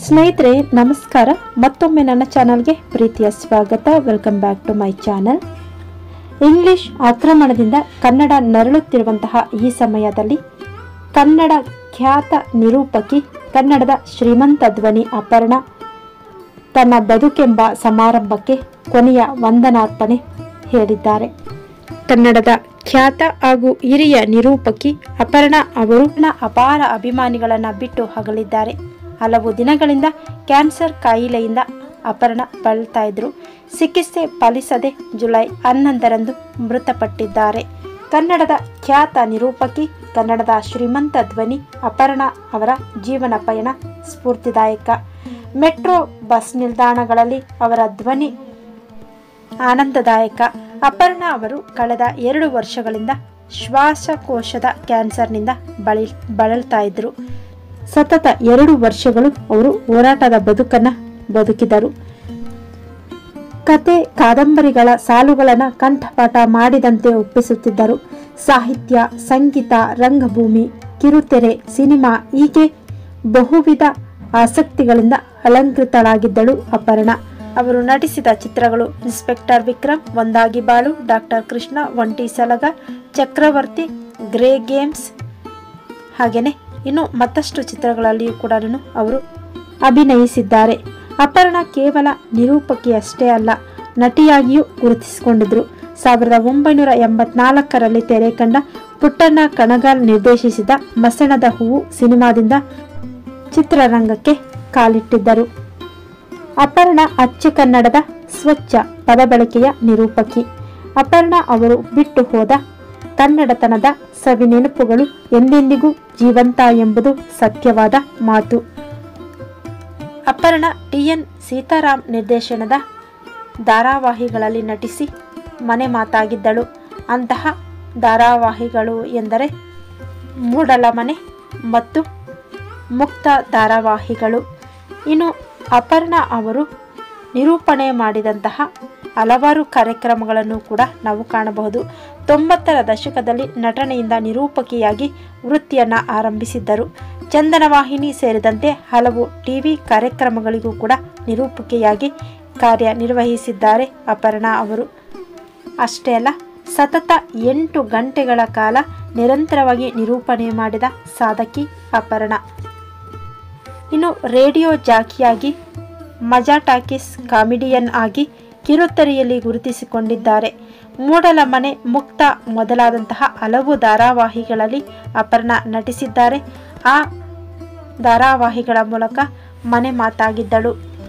ಸ್ನೇಹಿತರೆ ನಮಸ್ಕಾರ ಮತ್ತೊಮ್ಮೆ ನನ್ನ ಚಾನಲ್ಗೆ ಪ್ರೀತಿಯ ಸ್ವಾಗತ welcome back to my channel English ಆಕ್ರಮಣದಿಂದ ಕನ್ನಡ ನರಳುತ್ತಿರುವಂತಹ ಈ ಸಮಯದಲ್ಲಿ ಕನ್ನಡ ಖ್ಯಾತ ನಿರೂಪಕಿ ಕನ್ನಡದ ಶ್ರೀಮಂತ ಧ್ವನಿ ಅಪರ್ಣ ತನ್ನ ಬದುಕೆಂಬ ಸಮಾರಂಭಕ್ಕೆ ಕೊನೆಯ ವಂದನಾರ್ಪಣೆ ಹೇಳಿದ್ದಾರೆ ಕನ್ನಡದ ಖ್ಯಾತ ಹಾಗೂ ಹಿರಿಯ ನಿರೂಪಕಿ ಅಪರ್ಣ ಅವರು ತನ್ನ ಅಪಾರ ಅಭಿಮಾನಿಗಳನ್ನು ಬಿಟ್ಟು ಅಗಲಿದ್ದಾರೆ ಹಲವು ದಿನಗಳಿಂದ ಕ್ಯಾನ್ಸರ್ ಕಾಯಿಲೆಯಿಂದ ಅಪರ್ಣ ಬಳಲ್ತಾ ಇದ್ರು ಚಿಕಿತ್ಸೆ ಫಲಿಸದೆ ಜುಲೈ ಹನ್ನೊಂದರಂದು ಮೃತಪಟ್ಟಿದ್ದಾರೆ ಕನ್ನಡದ ಖ್ಯಾತ ನಿರೂಪಕಿ ಕನ್ನಡದ ಶ್ರೀಮಂತ ಧ್ವನಿ ಅಪರ್ಣ ಅವರ ಜೀವನ ಪಯಣ ಸ್ಫೂರ್ತಿದಾಯಕ ಮೆಟ್ರೋ ಬಸ್ ನಿಲ್ದಾಣಗಳಲ್ಲಿ ಅವರ ಧ್ವನಿ ಆನಂದದಾಯಕ ಅಪರ್ಣ ಅವರು ಕಳೆದ ಎರಡು ವರ್ಷಗಳಿಂದ ಶ್ವಾಸಕೋಶದ ಕ್ಯಾನ್ಸರ್ನಿಂದ ಬಳಿ ಬಳಲ್ತಾ ಇದ್ರು ಸತತ ಎರಡು ವರ್ಷಗಳು ಅವರು ಹೋರಾಟದ ಬದುಕನ್ನ ಬದುಕಿದರು ಕತೆ ಕಾದಂಬರಿಗಳ ಸಾಲುಗಳನ್ನು ಕಂಠಪಾಠ ಮಾಡಿದಂತೆ ಒಪ್ಪಿಸುತ್ತಿದ್ದರು ಸಾಹಿತ್ಯ ಸಂಗೀತ ರಂಗಭೂಮಿ ಕಿರುತೆರೆ ಸಿನಿಮಾ ಹೀಗೆ ಬಹುವಿಧ ಆಸಕ್ತಿಗಳಿಂದ ಅಲಂಕೃತಳಾಗಿದ್ದಳು ಅಪರ್ಣ ಅವರು ನಟಿಸಿದ ಚಿತ್ರಗಳು ಇನ್ಸ್ಪೆಕ್ಟರ್ ವಿಕ್ರಮ್ ಒಂದಾಗಿ ಬಾಳು ಡಾಕ್ಟರ್ ಕೃಷ್ಣ ಒಂಟಿ ಸಲಗ ಚಕ್ರವರ್ತಿ ಗ್ರೇ ಗೇಮ್ಸ್ ಹಾಗೆಯೇ ಇನ್ನು ಮತ್ತಷ್ಟು ಚಿತ್ರಗಳಲ್ಲಿಯೂ ಕೂಡ ಅವರು ಅಭಿನಯಿಸಿದ್ದಾರೆ ಅಪರ್ಣ ಕೇವಲ ನಿರೂಪಕಿಯಷ್ಟೇ ಅಲ್ಲ ನಟಿಯಾಗಿಯೂ ಗುರುತಿಸಿಕೊಂಡಿದ್ರು ಸಾವಿರದ ಒಂಬೈನೂರ ಎಂಬತ್ನಾಲ್ಕರಲ್ಲಿ ತೆರೆ ಕಂಡ ಪುಟ್ಟಣ್ಣ ಕಣಗಾಲ್ ನಿರ್ದೇಶಿಸಿದ ಮಸಣದ ಹೂವು ಸಿನಿಮಾದಿಂದ ಚಿತ್ರರಂಗಕ್ಕೆ ಕಾಲಿಟ್ಟಿದ್ದರು ಅಪರ್ಣ ಅಚ್ಚ ಕನ್ನಡದ ಸ್ವಚ್ಛ ಪದಬಳಕೆಯ ನಿರೂಪಕಿ ಅಪರ್ಣ ಅವರು ಬಿಟ್ಟು ಹೋದ ಕನ್ನಡತನದ ಸವಿನೆನಪುಗಳು ಎಂದೆಂದಿಗೂ ಜೀವಂತ ಎಂಬುದು ಸತ್ಯವಾದ ಮಾತು ಅಪರ್ಣ ಟಿ ಎನ್ ಸೀತಾರಾಮ್ ನಿರ್ದೇಶನದ ಧಾರಾವಾಹಿಗಳಲ್ಲಿ ನಟಿಸಿ ಮನೆ ಮಾತಾಗಿದ್ದಳು ಅಂತಹ ಧಾರಾವಾಹಿಗಳು ಎಂದರೆ ಮೂಡಲ ಮನೆ ಮತ್ತು ಮುಕ್ತ ಧಾರಾವಾಹಿಗಳು ಇನ್ನು ಅಪರ್ಣ ಅವರು ನಿರೂಪಣೆ ಮಾಡಿದಂತಹ ಹಲವಾರು ಕಾರ್ಯಕ್ರಮಗಳನ್ನು ಕೂಡ ನಾವು ಕಾಣಬಹುದು ತೊಂಬತ್ತರ ದಶಕದಲ್ಲಿ ನಟನೆಯಿಂದ ನಿರೂಪಕಿಯಾಗಿ ವೃತ್ತಿಯನ್ನು ಆರಂಭಿಸಿದ್ದರು ಚಂದನವಾಹಿನಿ ಸೇರಿದಂತೆ ಹಲವು ಟಿವಿ ಕಾರ್ಯಕ್ರಮಗಳಿಗೂ ಕೂಡ ನಿರೂಪಕಿಯಾಗಿ ಕಾರ್ಯನಿರ್ವಹಿಸಿದ್ದಾರೆ ಅಪರ್ಣ ಅವರು ಅಷ್ಟೇ ಅಲ್ಲ ಸತತ ಎಂಟು ಗಂಟೆಗಳ ಕಾಲ ನಿರಂತರವಾಗಿ ನಿರೂಪಣೆ ಮಾಡಿದ ಸಾಧಕಿ ಅಪರ್ಣ ಇನ್ನು ರೇಡಿಯೋ ಜಾಕಿಯಾಗಿ ಮಜಾ ಟಾಕೀಸ್ ಕಾಮಿಡಿಯನ್ ಆಗಿ ಕಿರುತೆರೆಯಲ್ಲಿ ಗುರುತಿಸಿಕೊಂಡಿದ್ದಾರೆ ಮೂಡಲ ಮನೆ ಮುಕ್ತ ಮೊದಲಾದಂತಹ ಹಲವು ಧಾರಾವಾಹಿಗಳಲ್ಲಿ ಅಪರ್ಣ ನಟಿಸಿದ್ದಾರೆ ಆ ಧಾರಾವಾಹಿಗಳ ಮೂಲಕ ಮನೆ ಮಾತಾಗಿದ್ದಳು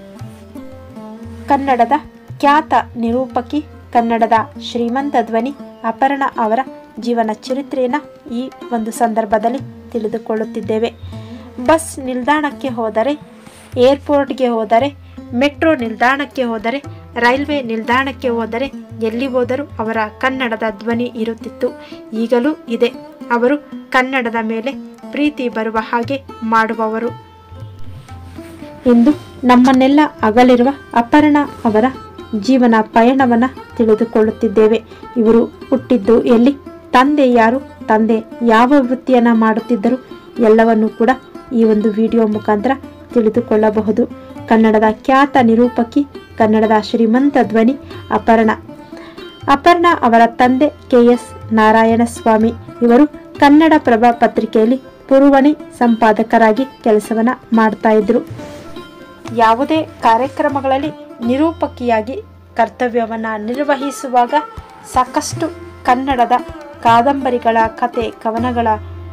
ಕನ್ನಡದ ಖ್ಯಾತ ನಿರೂಪಕಿ ಕನ್ನಡದ ಶ್ರೀಮಂತ ಧ್ವನಿ ಅಪರ್ಣ ಅವರ ಜೀವನ ಚರಿತ್ರೆಯನ್ನು ಈ ಒಂದು ಸಂದರ್ಭದಲ್ಲಿ ತಿಳಿದುಕೊಳ್ಳುತ್ತಿದ್ದೇವೆ ಬಸ್ ನಿಲ್ದಾಣಕ್ಕೆ ಹೋದರೆ ಏರ್ಪೋರ್ಟ್ಗೆ ಹೋದರೆ ಮೆಟ್ರೋ ನಿಲ್ದಾಣಕ್ಕೆ ಹೋದರೆ ರೈಲ್ವೆ ನಿಲ್ದಾಣಕ್ಕೆ ಹೋದರೆ ಎಲ್ಲಿ ಹೋದರೂ ಅವರ ಕನ್ನಡದ ಧ್ವನಿ ಇರುತ್ತಿತ್ತು ಈಗಲೂ ಇದೆ ಅವರು ಕನ್ನಡದ ಮೇಲೆ ಪ್ರೀತಿ ಬರುವ ಹಾಗೆ ಮಾಡುವವರು ಎಂದು ನಮ್ಮನ್ನೆಲ್ಲ ಅಗಲಿರುವ ಅಪರ್ಣ ಅವರ ಜೀವನ ಪಯಣವನ್ನು ತಿಳಿದುಕೊಳ್ಳುತ್ತಿದ್ದೇವೆ ಇವರು ಹುಟ್ಟಿದ್ದು ಎಲ್ಲಿ ತಂದೆ ಯಾರು ತಂದೆ ಯಾವ ವೃತ್ತಿಯನ್ನು ಮಾಡುತ್ತಿದ್ದರು ಎಲ್ಲವನ್ನು ಕೂಡ ಈ ಒಂದು ವಿಡಿಯೋ ಮುಖಾಂತರ ತಿಳಿದುಕೊಳ್ಳಬಹುದು ಕನ್ನಡದ ಖ್ಯಾತ ನಿರೂಪಕಿ ಕನ್ನಡದ ಶ್ರೀಮಂತ ಧ್ವನಿ ಅಪರ್ಣ ಅಪರ್ಣ ಅವರ ತಂದೆ ಕೆ ಎಸ್ ನಾರಾಯಣಸ್ವಾಮಿ ಇವರು ಕನ್ನಡ ಪ್ರಭ ಪತ್ರಿಕೆಯಲ್ಲಿ ಪುರುವಣಿ ಸಂಪಾದಕರಾಗಿ ಕೆಲಸವನ್ನ ಮಾಡ್ತಾ ಇದ್ರು ಯಾವುದೇ ಕಾರ್ಯಕ್ರಮಗಳಲ್ಲಿ ನಿರೂಪಕಿಯಾಗಿ ಕರ್ತವ್ಯವನ್ನು ನಿರ್ವಹಿಸುವಾಗ ಸಾಕಷ್ಟು ಕನ್ನಡದ ಕಾದಂಬರಿಗಳ ಕತೆ ಕವನಗಳ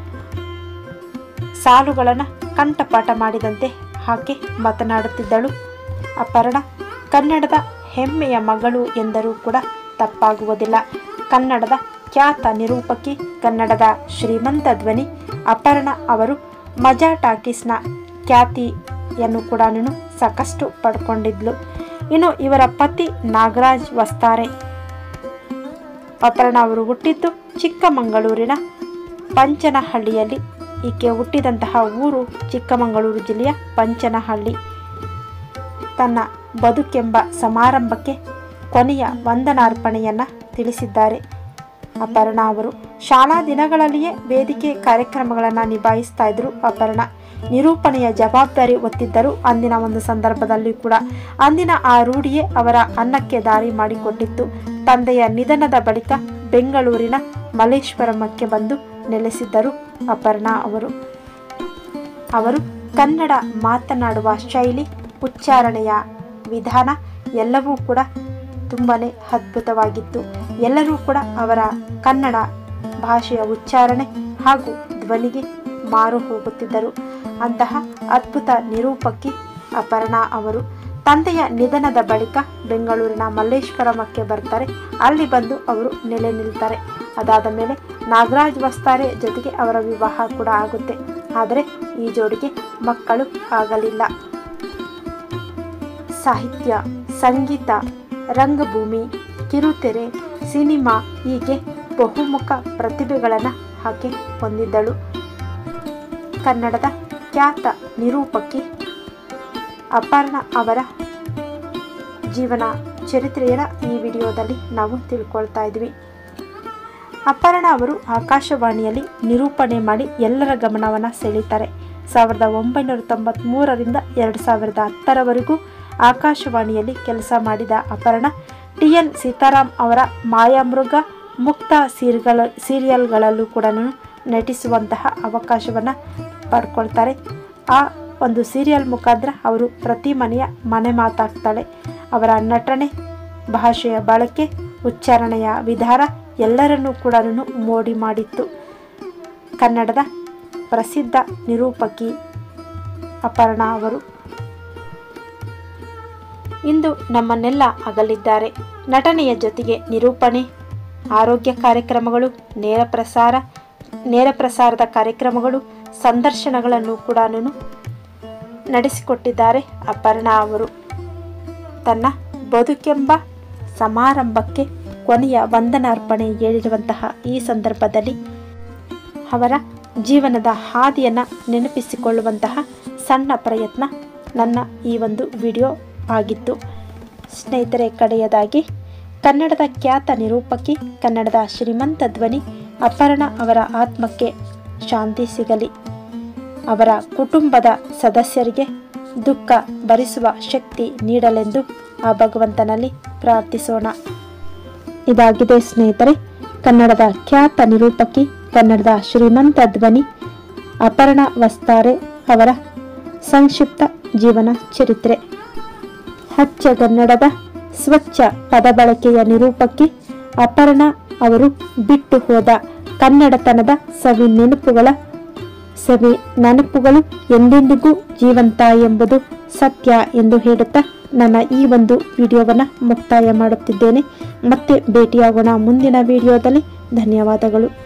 ಸಾಲುಗಳನ್ನು ಕಂಠಪಾಠ ಮಾಡಿದಂತೆ ಆಕೆ ಮಾತನಾಡುತ್ತಿದ್ದಳು ಅಪರ್ಣ ಕನ್ನಡದ ಹೆಮ್ಮೆಯ ಮಗಳು ಎಂದರೂ ಕೂಡ ತಪ್ಪಾಗುವುದಿಲ್ಲ ಕನ್ನಡದ ಖ್ಯಾತ ನಿರೂಪಕಿ ಕನ್ನಡದ ಶ್ರೀಮಂತ ಧ್ವನಿ ಅಪರ್ಣ ಅವರು ಮಜಾ ಟಾಕೀಸ್ನ ಖ್ಯಾತಿಯನ್ನು ಕೂಡ ಸಾಕಷ್ಟು ಪಡ್ಕೊಂಡಿದ್ಲು ಇನ್ನು ಇವರ ಪತಿ ನಾಗರಾಜ್ ವಸ್ತಾರೆ ಅಪರ್ಣ ಅವರು ಹುಟ್ಟಿದ್ದು ಚಿಕ್ಕಮಗಳೂರಿನ ಪಂಚನಹಳ್ಳಿಯಲ್ಲಿ ಈಕೆ ಹುಟ್ಟಿದಂತಹ ಊರು ಚಿಕ್ಕಮಗಳೂರು ಜಿಲ್ಲೆಯ ಪಂಚನಹಳ್ಳಿ ತನ್ನ ಬದುಕೆಂಬ ಸಮಾರಂಭಕ್ಕೆ ಕೊನೆಯ ವಂದನಾರ್ಪಣೆಯನ್ನು ತಿಳಿಸಿದ್ದಾರೆ ಅಪರ್ಣ ಅವರು ಶಾಲಾ ದಿನಗಳಲ್ಲಿಯೇ ವೇದಿಕೆ ಕಾರ್ಯಕ್ರಮಗಳನ್ನು ನಿಭಾಯಿಸ್ತಾ ಇದ್ರು ಅಪರ್ಣ ನಿರೂಪಣೆಯ ಜವಾಬ್ದಾರಿ ಹೊತ್ತಿದ್ದರು ಅಂದಿನ ಒಂದು ಸಂದರ್ಭದಲ್ಲಿ ಕೂಡ ಅಂದಿನ ಆ ರೂಢಿಯೇ ಅವರ ಅನ್ನಕ್ಕೆ ದಾರಿ ಮಾಡಿಕೊಟ್ಟಿತ್ತು ತಂದೆಯ ನಿಧನದ ಬಳಿಕ ಬೆಂಗಳೂರಿನ ಮಲ್ಲೇಶ್ವರಮಕ್ಕೆ ಬಂದು ನೆಲೆಸಿದ್ದರು ಅಪರ್ಣ ಅವರು ಅವರು ಕನ್ನಡ ಮಾತನಾಡುವ ಶೈಲಿ ಉಚ್ಚಾರಣೆಯ ವಿಧಾನ ಎಲ್ಲವೂ ಕೂಡ ತುಂಬನೇ ಅದ್ಭುತವಾಗಿತ್ತು ಎಲ್ಲರೂ ಕೂಡ ಅವರ ಕನ್ನಡ ಭಾಷೆಯ ಉಚ್ಚಾರಣೆ ಹಾಗೂ ಧ್ವನಿಗೆ ಮಾರು ಹೋಗುತ್ತಿದ್ದರು ಅಂತಹ ಅದ್ಭುತ ನಿರೂಪಕಿ ಅಪರ್ಣ ಅವರು ತಂದೆಯ ನಿಧನದ ಬಳಿಕ ಬೆಂಗಳೂರಿನ ಮಲ್ಲೇಶ್ವರಮಕ್ಕೆ ಬರ್ತಾರೆ ಅಲ್ಲಿ ಬಂದು ಅವರು ನೆಲೆ ನಿಲ್ತಾರೆ ಅದಾದ ಮೇಲೆ ನಾಗರಾಜ್ ವಸ್ತಾರೆ ಜೊತೆಗೆ ಅವರ ವಿವಾಹ ಕೂಡ ಆಗುತ್ತೆ ಆದರೆ ಈ ಜೋಡಿಗೆ ಮಕ್ಕಳು ಆಗಲಿಲ್ಲ ಸಾಹಿತ್ಯ ಸಂಗೀತ ರಂಗಭೂಮಿ ಕಿರುತೆರೆ ಸಿನಿಮಾ ಹೀಗೆ ಬಹುಮುಖ ಪ್ರತಿಭೆಗಳನ್ನು ಆಕೆ ಹೊಂದಿದ್ದಳು ಕನ್ನಡದ ಖ್ಯಾತ ನಿರೂಪಕಿ ಅಪರ್ಣ ಅವರ ಜೀವನ ಚರಿತ್ರೆಯನ್ನು ಈ ವಿಡಿಯೋದಲ್ಲಿ ನಾವು ತಿಳ್ಕೊಳ್ತಾ ಇದ್ವಿ ಅಪರ್ಣ ಅವರು ಆಕಾಶವಾಣಿಯಲ್ಲಿ ನಿರೂಪಣೆ ಮಾಡಿ ಎಲ್ಲರ ಗಮನವನ್ನು ಸೆಳೀತಾರೆ ಸಾವಿರದ ಒಂಬೈನೂರ ತೊಂಬತ್ತ್ಮೂರರಿಂದ ಎರಡು ಸಾವಿರದ ಹತ್ತರವರೆಗೂ ಆಕಾಶವಾಣಿಯಲ್ಲಿ ಕೆಲಸ ಮಾಡಿದ ಅಪರ್ಣ ಟಿ ಎನ್ ಸೀತಾರಾಮ್ ಅವರ ಮಾಯಾಮೃಗ ಮುಕ್ತ ಸೀರಿಯಲ್ ಸೀರಿಯಲ್ಗಳಲ್ಲೂ ಕೂಡ ನಟಿಸುವಂತಹ ಅವಕಾಶವನ್ನು ಪಡ್ಕೊಳ್ತಾರೆ ಆ ಒಂದು ಸೀರಿಯಲ್ ಮುಖಾಂತರ ಅವರು ಪ್ರತಿ ಮನೆಯ ಮನೆ ಮಾತಾಗ್ತಾಳೆ ಅವರ ನಟನೆ ಭಾಷೆಯ ಬಳಕೆ ಉಚ್ಚಾರಣೆಯ ವಿಧಾನ ಎಲ್ಲರನ್ನೂ ಕೂಡ ಮೋಡಿ ಮಾಡಿತ್ತು ಕನ್ನಡದ ಪ್ರಸಿದ್ಧ ನಿರೂಪಕಿ ಅಪರ್ಣ ಅವರು ಇಂದು ನಮ್ಮನ್ನೆಲ್ಲ ಅಗಲಿದ್ದಾರೆ ನಟನೆಯ ಜೊತೆಗೆ ನಿರೂಪಣೆ ಆರೋಗ್ಯ ಕಾರ್ಯಕ್ರಮಗಳು ನೇರ ಪ್ರಸಾರ ನೇರ ಪ್ರಸಾರದ ಕಾರ್ಯಕ್ರಮಗಳು ಸಂದರ್ಶನಗಳನ್ನು ಕೂಡ ನಡೆಸಿಕೊಟ್ಟಿದ್ದಾರೆ ಅಪರ್ಣ ಅವರು ತನ್ನ ಬದುಕೆಂಬ ಸಮಾರಂಭಕ್ಕೆ ಕೊನೆಯ ವಂದನಾರ್ಪಣೆ ಹೇಳಿರುವಂತಹ ಈ ಸಂದರ್ಭದಲ್ಲಿ ಅವರ ಜೀವನದ ಹಾದಿಯನ್ನು ನೆನಪಿಸಿಕೊಳ್ಳುವಂತಹ ಸಣ್ಣ ಪ್ರಯತ್ನ ನನ್ನ ಈ ಒಂದು ವಿಡಿಯೋ ಆಗಿತ್ತು ಸ್ನೇಹಿತರೆ ಕಡೆಯದಾಗಿ ಕನ್ನಡದ ಖ್ಯಾತ ನಿರೂಪಕಿ ಕನ್ನಡದ ಶ್ರೀಮಂತ ಧ್ವನಿ ಅಪರ್ಣ ಅವರ ಆತ್ಮಕ್ಕೆ ಶಾಂತಿ ಸಿಗಲಿ ಅವರ ಕುಟುಂಬದ ಸದಸ್ಯರಿಗೆ ದುಃಖ ಭರಿಸುವ ಶಕ್ತಿ ನೀಡಲೆಂದು ಆ ಭಗವಂತನಲ್ಲಿ ಪ್ರಾರ್ಥಿಸೋಣ ಇದಾಗಿದೆ ಸ್ನೇಹಿತರೆ ಕನ್ನಡದ ಖ್ಯಾತ ನಿರೂಪಕಿ ಕನ್ನಡದ ಶ್ರೀಮಂತ ಧ್ವನಿ ಅಪರ್ಣ ವಸ್ತಾರೆ ಅವರ ಸಂಕ್ಷಿಪ್ತ ಜೀವನ ಚರಿತ್ರೆ ಹಚ್ಚಗನ್ನಡದ ಸ್ವಚ್ಛ ಪದಬಳಕೆಯ ನಿರೂಪಕಿ ಅಪರ್ಣ ಅವರು ಬಿಟ್ಟು ಹೋದ ಕನ್ನಡತನದ ಸವಿ ನೆನಪುಗಳ ಸವಿ ನೆನಪುಗಳು ಎಂದೆಂದಿಗೂ ಜೀವಂತ ಎಂಬುದು ಸತ್ಯ ಎಂದು ಹೇಳುತ್ತಾ ನನ್ನ ಈ ಒಂದು ವಿಡಿಯೋವನ್ನು ಮುಕ್ತಾಯ ಮಾಡುತ್ತಿದ್ದೇನೆ ಮತ್ತೆ ಭೇಟಿಯಾಗೋಣ ಮುಂದಿನ ವಿಡಿಯೋದಲ್ಲಿ ಧನ್ಯವಾದಗಳು